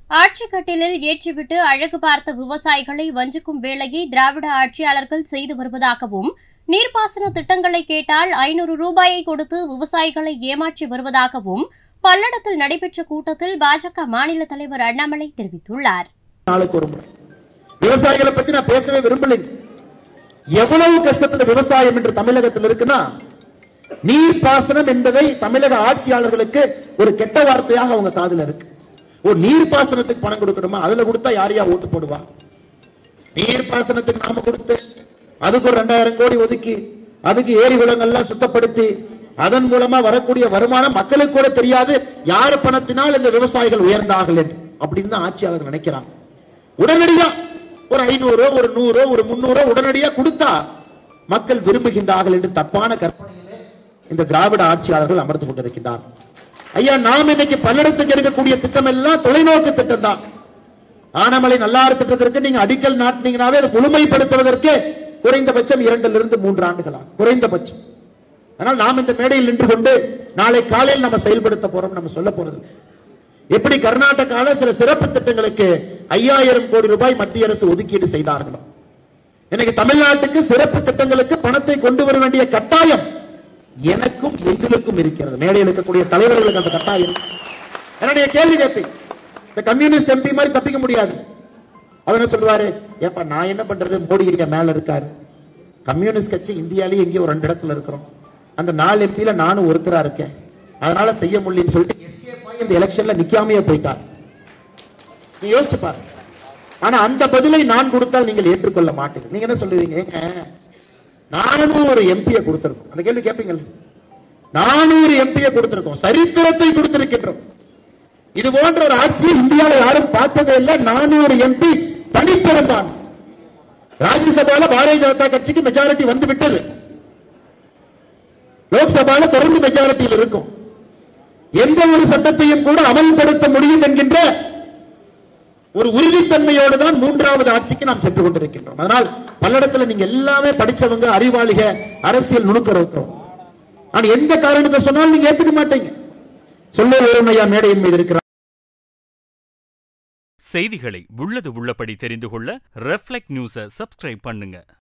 ஆட்சிக்கட்டிலில் ஏற்றிவிட்டு அழகு பார்த்த விவசாயிகளை வஞ்சிக்கும் வேலையை திராவிட ஆட்சியாளர்கள் செய்து வருவதாகவும் நீர்ப்பாசன திட்டங்களை கேட்டால் ஐநூறு ரூபாயை கொடுத்து விவசாயிகளை ஏமாற்றி வருவதாகவும் பல்லடத்தில் நடைபெற்ற கூட்டத்தில் பாஜக மாநில தலைவர் அண்ணாமலை தெரிவித்துள்ளார் நாளுக்கு ஒரு முறை விவசாயிகளை பத்தி நான் பேசவே விரும்பலைங்க எவ்வளவு கஷ்டத்துல விவசாயம் என்று தமிழகத்தில் இருக்குன்னா நீர் பாசனம் என்பதை தமிழக ஆட்சியாளர்களுக்கு ஒரு கெட்ட வார்த்தையாக அவங்க காதுல இருக்கு ஒரு நீர் பாசனத்துக்கு பணம் கொடுக்கணுமா அதுல கொடுத்தா யார் யார் ஓட்டு போடுவா நீர் பாசனத்துக்கு நாம கொடுத்து அதுக்கு ஒரு ரெண்டாயிரம் கோடி ஒதுக்கி அதுக்கு ஏரி குளங்கள்லாம் சுத்தப்படுத்தி அதன் மூலமா வரக்கூடிய வருமானம் மக்களுக்கு கூட தெரியாது யார் பணத்தினால் இந்த விவசாயிகள் உயர்ந்தார்கள் என்று அப்படின்னு தான் ஆட்சியாளர்கள் நினைக்கிறாங்க உடனடியா ஒரு ஐநூறோ ஒரு நூறோ ஒரு முன்னூறோ உடனடியா கொடுத்தா மக்கள் விரும்புகின்றார்கள் என்று தப்பான கற்பனையிலே இந்த திராவிட ஆட்சியாளர்கள் அமர்ந்து கொண்டிருக்கின்றார் ஐயா நாம் இன்னைக்கு பல்லடத்துக்கு எடுக்கக்கூடிய திட்டம் எல்லாம் தொலைநோக்கு திட்டம் தான் ஆனமலை நல்லாறு திட்டத்திற்கு நீங்க அடிக்கல் நாட்டினீங்கனாவே அதை முழுமைப்படுத்துவதற்கு குறைந்தபட்சம் இரண்டிலிருந்து மூன்று ஆண்டுகளா குறைந்தபட்சம் அதனால் நாம் இந்த மேடையில் நின்று கொண்டு நாளை காலையில் நம்ம செயல்படுத்த போறோம் நம்ம சொல்ல போறது இல்லை. எப்படி கர்நாடகால சில சிறப்பு திட்டங்களுக்கு ஐயாயிரம் கோடி ரூபாய் மத்திய அரசு ஒதுக்கீடு செய்தார்களோ இன்னைக்கு தமிழ்நாட்டுக்கு சிறப்பு திட்டங்களுக்கு பணத்தை கொண்டு வர வேண்டிய கட்டாயம் எனக்கும் எங்களுக்கும் இருக்கிறது மேடையில் இருக்கக்கூடிய தலைவர்களுக்கு அந்த கட்டாயம் என்னுடைய கேள்வி கேட்பேன் இந்த கம்யூனிஸ்ட் எம்பி மாதிரி தப்பிக்க முடியாது அவர் என்ன சொல்லுவாரு ஏப்பா நான் என்ன பண்றது மோடி ஐயா மேல இருக்காரு கம்யூனிஸ்ட் கட்சி இந்தியாலேயே எங்கேயோ ஒரு ரெண்டு இடத்துல இருக்கிறோம் அந்த நாலு எம்பியில நானும் ஒருத்தரா இருக்கேன் அதனால செய்ய முடியலன்னு சொல்லிட்டு escape ஆகி இந்த எலெக்ஷன்ல நிக்காமையே போயிட்டார் நீ யோசிச்சு பாரு ஆனா அந்த பதிலை நான் கொடுத்தால் நீங்கள் ஏற்றுக்கொள்ள மாட்டீங்க நீங்க என்ன சொல்லுவீங்க ஏங்க நானூறு எம்பியை கொடுத்திருக்கோம் அந்த கேள்வி கேட்பீங்க நானூறு எம்பியை கொடுத்திருக்கோம் சரித்திரத்தை கொடுத்திருக்கின்றோம் இது போன்ற ஒரு ஆட்சியை இந்தியாவில் யாரும் பார்த்ததே இல்லை நானூறு எம்பி தனிப்பெரும்பான் ராஜ்யசபால பாரதிய ஜனதா கட்சிக்கு மெஜாரிட்டி வந்து விட்டது லோக்சபால தொடர்ந்து மெஜாரிட்டியில் இருக்கும் எந்த ஒரு சட்டத்தையும் கூட அமல்படுத்த முடியும் என்கின்ற ஒரு உறுதித்தன்மையோடு தான் மூன்றாவது ஆட்சிக்கு நாம் சென்று கொண்டிருக்கின்றோம் அதனால் பல்லடத்துல நீங்க எல்லாமே படிச்சவங்க அறிவாளிக அரசியல் நுணுக்கம் இருக்கிறோம் ஆனா எந்த காரணத்தை சொன்னாலும் நீங்க ஏத்துக்க மாட்டீங்க சொல்ல ஐயா மேடையின் மீது இருக்கிறார் செய்திகளை உள்ளது உள்ளபடி தெரிந்து கொள்ள ரெஃப்ளெக்ட் நியூஸை சப்ஸ்கிரைப் பண்ணுங்க